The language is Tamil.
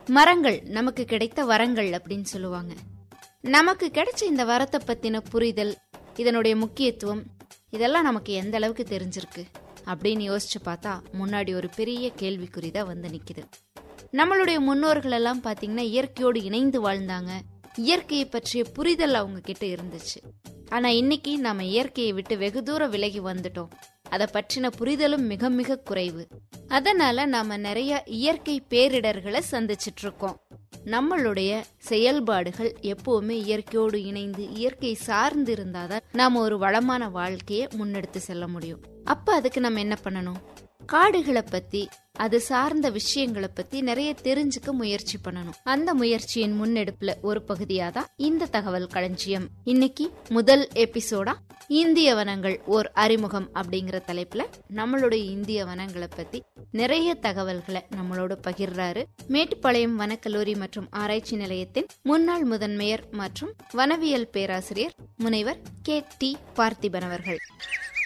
மரங்கள் நமக்கு கிடைத்த வரங்கள் அப்படின்னு சொல்லுவாங்க நமக்கு கிடைச்ச இந்த வரத்தை பத்தின புரிதல் இதனுடைய முக்கியத்துவம் இதெல்லாம் நமக்கு எந்த அளவுக்கு தெரிஞ்சிருக்கு அப்படின்னு யோசிச்சு பார்த்தா முன்னாடி ஒரு பெரிய கேள்விக்குறி தான் வந்து நிக்குது நம்மளுடைய முன்னோர்கள் எல்லாம் பாத்தீங்கன்னா இயற்கையோடு இணைந்து வாழ்ந்தாங்க இயற்கையை பற்றிய புரிதல் அவங்க கிட்ட இருந்துச்சு ஆனா இன்னைக்கு நாம இயற்கையை விட்டு வெகு தூரம் விலகி வந்துட்டோம் அதை பற்றின புரிதலும் மிக மிக குறைவு அதனால நாம நிறைய இயற்கை பேரிடர்களை சந்திச்சிட்டு இருக்கோம் நம்மளுடைய செயல்பாடுகள் எப்பவுமே இயற்கையோடு இணைந்து இயற்கை சார்ந்து இருந்தாதான் நாம ஒரு வளமான வாழ்க்கையை முன்னெடுத்து செல்ல முடியும் அப்ப அதுக்கு நம்ம என்ன பண்ணணும் காடுகளை பத்தி அது சார்ந்த விஷயங்களை பத்தி நிறைய தெரிஞ்சுக்க முயற்சி பண்ணணும் அந்த முயற்சியின் முன்னெடுப்புல ஒரு பகுதியா தான் இந்த தகவல் களஞ்சியம் இன்னைக்கு முதல் எபிசோடா இந்திய வனங்கள் ஓர் அறிமுகம் அப்படிங்கிற தலைப்புல நம்மளுடைய இந்திய வனங்களை பத்தி நிறைய தகவல்களை நம்மளோட பகிர்றாரு மேட்டுப்பாளையம் வனக்கல்லூரி மற்றும் ஆராய்ச்சி நிலையத்தின் முன்னாள் முதன்மையர் மற்றும் வனவியல் பேராசிரியர் முனைவர் கே டி பார்த்திபன் அவர்கள்